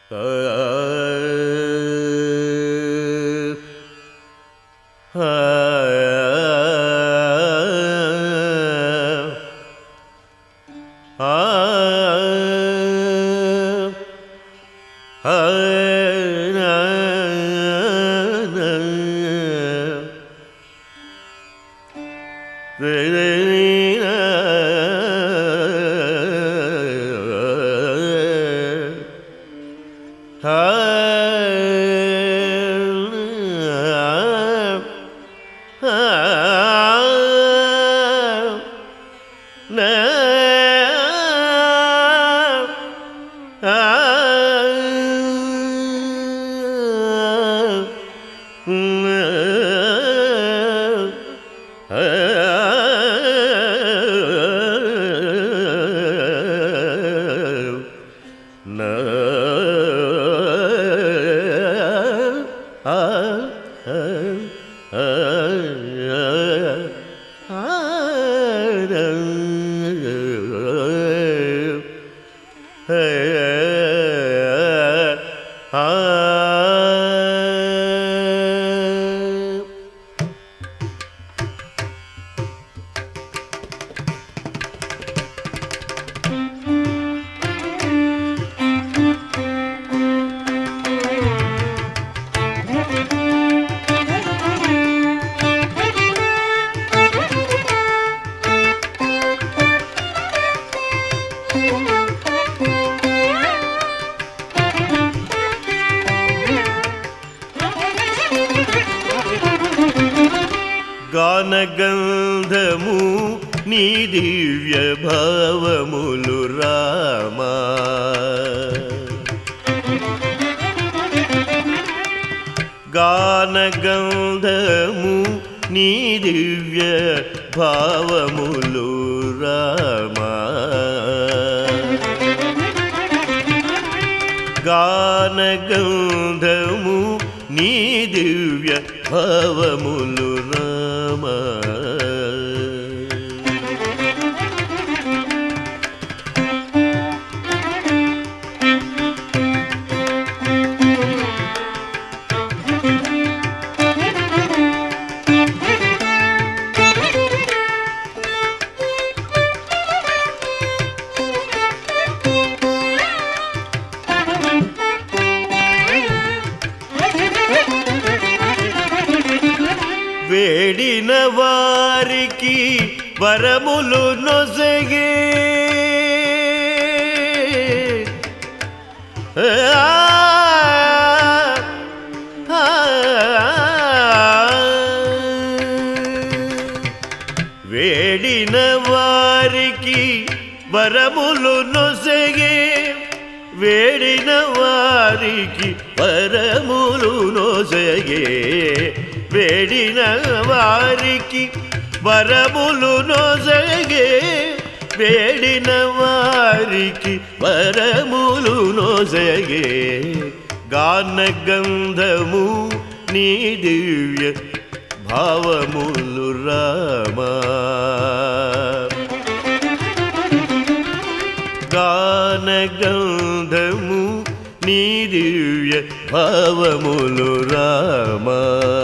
గానగంధము నీ దివ్య భావములు రామా గానగంధము నీ దివ్య భావములు రామా గానగంధము నీ దివ్య భావములు రామా వేడిన వారికి వరములు నొసగే వేడిన వారికి వరములు నొసగే వేడిన వారికి వరములు నొసగే వేడిన వారికి వరములు నొసగే వేడిన వారికి వరములు నొసగే గానగంధము నీ దివ్య భావములు రామా గానగంధము నీ దివ్య భావములు రామా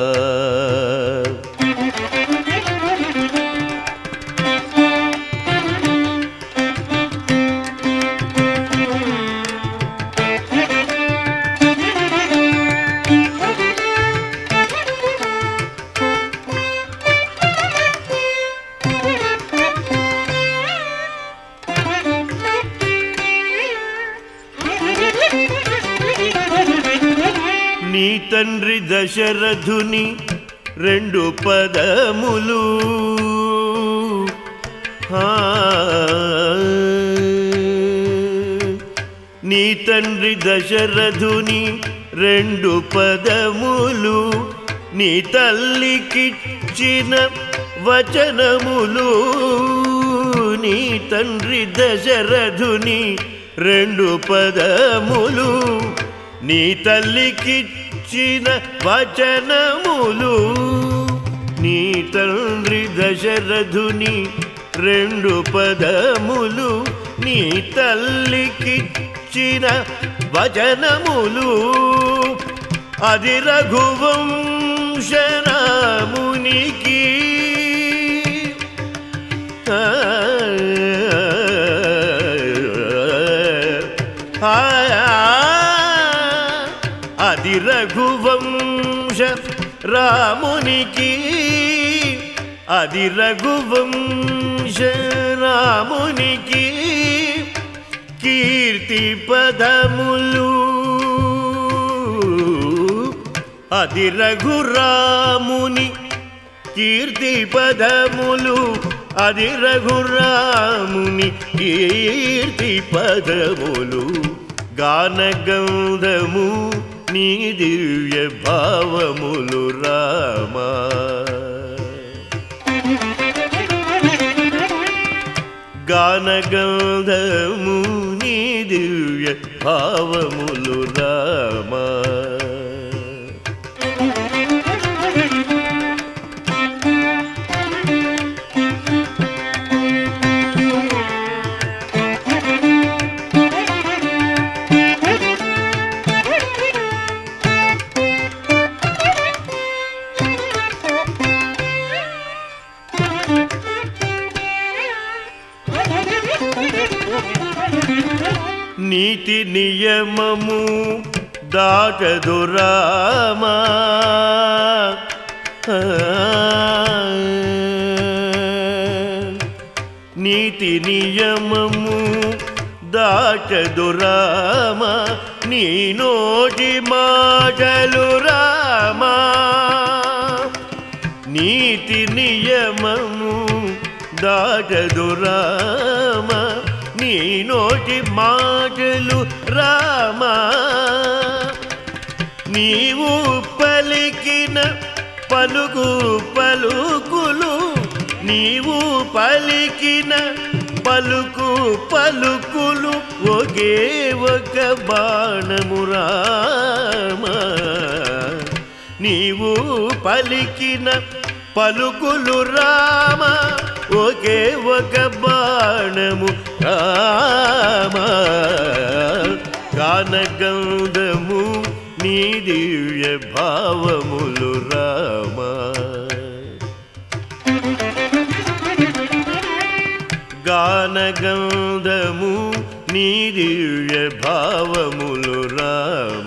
నీ తండ్రి దశరథుని రెండు పదములు ఆ, నీ తండ్రి దశరథుని రెండు పదములు నీ తల్లికిచ్చిన వచనములు నీ తండ్రి దశరథుని రెండు పదములు నీ తల్లికిచ్చిన వచనములు నీ తండ్రి దశరథుని రెండు పదములు నీ తల్లికిచ్చిన తల్లికిచ్చిన వచనములు అది రఘువంశరామునికి ఆ, ఆ, అది రఘువంశ రామునికి అది రఘువంశ రామునికి కీర్తి పదములు అది రఘురాముని కీర్తి పదములు అది రఘురాముని కీర్తి పదములు గానగంధము నీ దివ్య భావములు రామా గానగంధము నీ దివ్య భావములు రామా నీతి నియమము దాటదు రామా ఆ, నీతి నియమము దాటదు రామా నీ నోటి మాటలు రామా నీతి నియమము దాటదు రామ నీ నోటి మాటలు రామా నీవు పలికిన పలుకు పలుకులు నీవు పలికిన పలుకు పలుకులు ఒకే ఒక బాణము రామా నీవు పలికిన పలుకులు రామ ఒకే ఒక బాణము రామ గానగంధము నీ దివ్య భావములు రామ గానగంధము నీ దివ్య భావములు రామ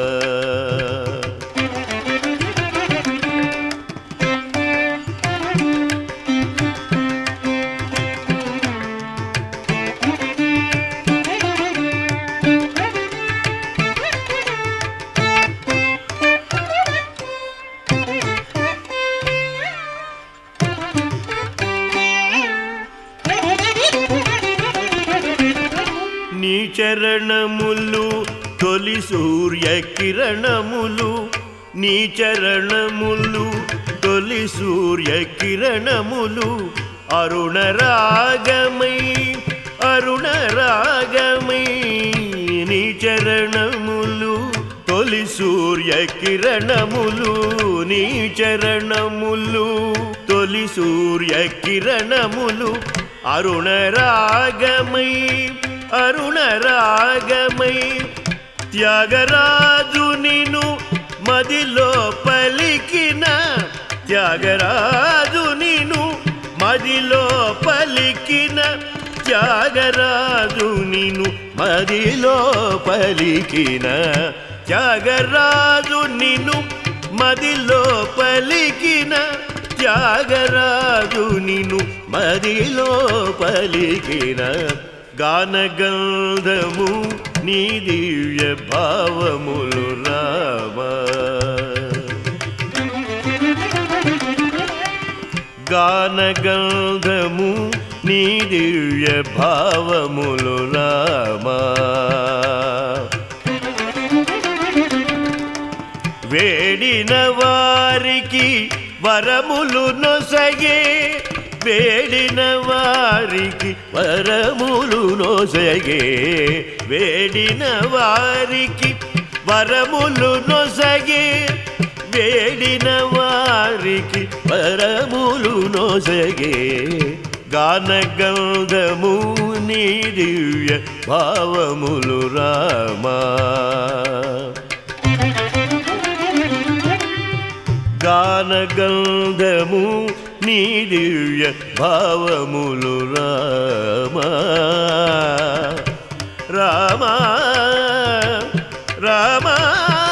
నీ చరణములు తొలి సూర్య కిరణములు నీ చరణములు తొలి సూర్య కిరణములు అరుణ రాగమై అరుణ రాగమై నీ చరణములు తొలి సూర్య కిరణములు నీ చరణములు తొలి సూర్య కిరణములు అరుణ రాగమై అరుణ రాగమై త్యాగరాజు నిను మదిలో పలికిన త్యాగరాజు నిను మదిలో పలికిన త్యాగరాజు నిను మదిలో పలికిన త్యాగరాజు నిను మదిలో పలికిన త్యాగరాజు నిను మదిలో పలికిన గానగంధము నీ దివ్య భావములు రామా గానగంధము నీ దివ్య భావములు రామా వేడిన వారికి వరములు నొసగే వేడిన వారికి వరములు నొసగే వేడిన వారికి వరములు నొసగే వేడిన వారికి వరములు నొసగే గానగంధము నీ దివ్య భావములు రామా గానగంధము నీ దివ్య భావములు రామా రామా రామా